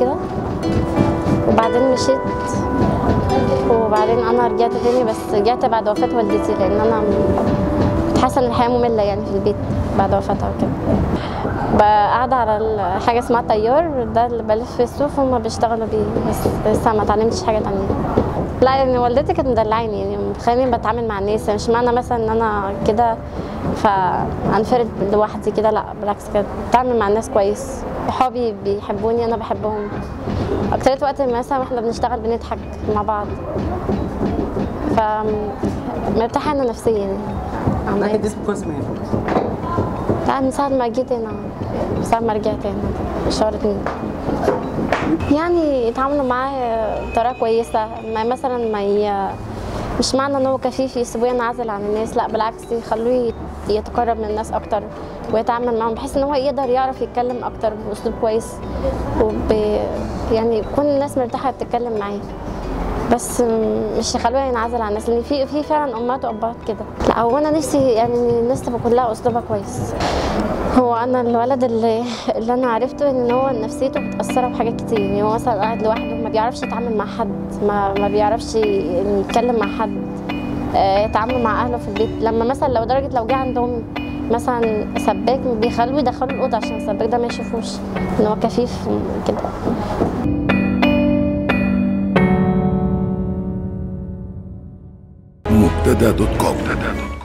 كده وبعدين مشيت وبعدين انا رجعت تاني بس رجعت بعد وفاه والدتي لان انا كنت حاسه ان الحياه ممله يعني في البيت بعد وفاتها وكده بقى قاعده على ال- حاجه اسمها طيار ده اللي بلف في السوق هما بيشتغلوا بيه بس لسه ما اتعلمتش حاجه تانية لا يعني والدتي كانت مدلعاني يعني مخليني بتعامل مع الناس يعني مش معنى مثلا ان انا كده فانفرد لوحدي كده لا بالعكس كانت بتعامل مع الناس كويس صحابي بيحبوني انا بحبهم اكترية وقت مثلا واحنا بنشتغل بنضحك مع بعض ف مرتاحة انا نفسيا يعني ناحية اسم كويس من لا من ساعة ما جيت هنا من ساعة ما رجعت هنا شهر اتنين يعني يتعاملوا معاه بطريقة كويسة ما مثلا ما ي... مش معنى ان هو كفيف يسيبوه ينعزل عن الناس لا بالعكس يخلوه يت- يتقرب من الناس اكتر ويتعامل معاهم بحيث ان هو يقدر يعرف يتكلم اكتر باسلوب كويس وب... يعني يكون الناس مرتاحة بتتكلم معاه بس م- مش يخلوه ينعزل عن الناس لان في في فعلا امهات وابهات كده لا هو انا نفسي يعني إن الناس تبقى كلها اسلوبها كويس هو انا الولد اللي, اللي انا عرفته ان هو نفسيته متاثره بحاجات كتير يعني هو مثلا قاعد لوحده ما بيعرفش يتعامل مع حد ما, ما بيعرفش يتكلم مع حد آه، يتعامل مع اهله في البيت لما مثلا لو درجه لو جه عندهم مثلا سباك بيخلوه يدخلوا الاوضه عشان السباك ده ما يشوفوش ان هو كفيف كده مبتدا دوت كوم